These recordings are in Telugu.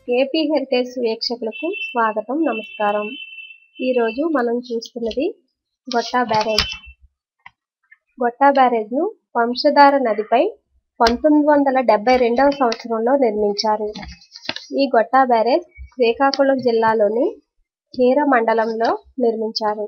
ఏపీ హెరిటేజ్ వీక్షకులకు స్వాగతం నమస్కారం ఈరోజు మనం చూస్తున్నది గొట్టా బ్యారేజ్ గొట్టా బ్యారేజ్ను వంశధార నదిపై పంతొమ్మిది వందల డెబ్బై రెండవ సంవత్సరంలో నిర్మించారు ఈ గొట్టా బ్యారేజ్ శ్రీకాకుళం జిల్లాలోని కీర మండలంలో నిర్మించారు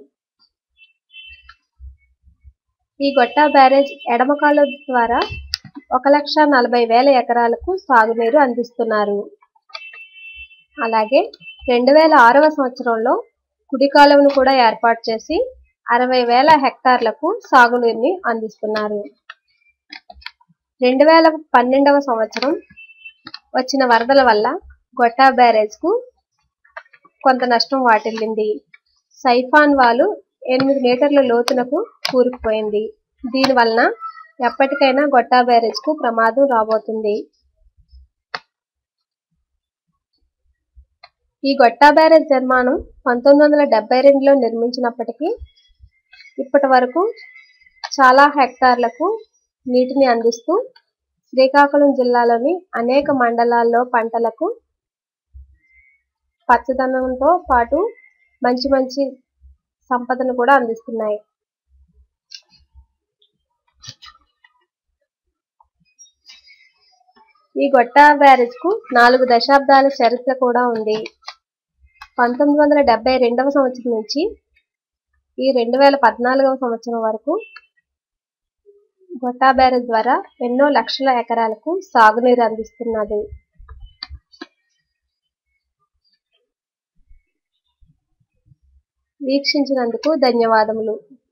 ఈ గొట్టా బ్యారేజ్ ఎడమ కాలువ ద్వారా ఒక లక్ష నలభై వేల ఎకరాలకు సాగునీరు అందిస్తున్నారు అలాగే రెండు వేల ఆరవ సంవత్సరంలో కుడి కాలువను కూడా ఏర్పాటు చేసి అరవై వేల హెక్టార్లకు సాగునీరుని అందిస్తున్నారు రెండు వేల పన్నెండవ సంవత్సరం వచ్చిన వరదల వల్ల గొట్టా బ్యారేజ్కు కొంత నష్టం వాటిల్లింది సైఫాన్ వాలు ఎనిమిది మీటర్ల లోతునకు కూరుకుపోయింది దీనివలన ఎప్పటికైనా గొట్టా బ్యారేజ్కు ప్రమాదం రాబోతుంది ఈ గొట్టా బ్యారేజ్ నిర్మాణం పంతొమ్మిది వందల డెబ్బై రెండులో నిర్మించినప్పటికీ ఇప్పటి వరకు చాలా హెక్టార్లకు నీటిని అందిస్తూ శ్రీకాకుళం జిల్లాలోని అనేక మండలాల్లో పంటలకు పచ్చదనంతో పాటు మంచి మంచి సంపదను కూడా అందిస్తున్నాయి ఈ గొట్టా బ్యారేజ్ కు నాలుగు దశాబ్దాల చరిత్ర కూడా ఉంది పంతొమ్మిది వందల డెబ్బై రెండవ సంవత్సరం నుంచి ఈ రెండు వేల పద్నాలుగవ సంవత్సరం వరకు గొట్టా బ్యారేజ్ ద్వారా ఎన్నో లక్షల ఎకరాలకు సాగునీరు అందిస్తున్నది వీక్షించినందుకు ధన్యవాదములు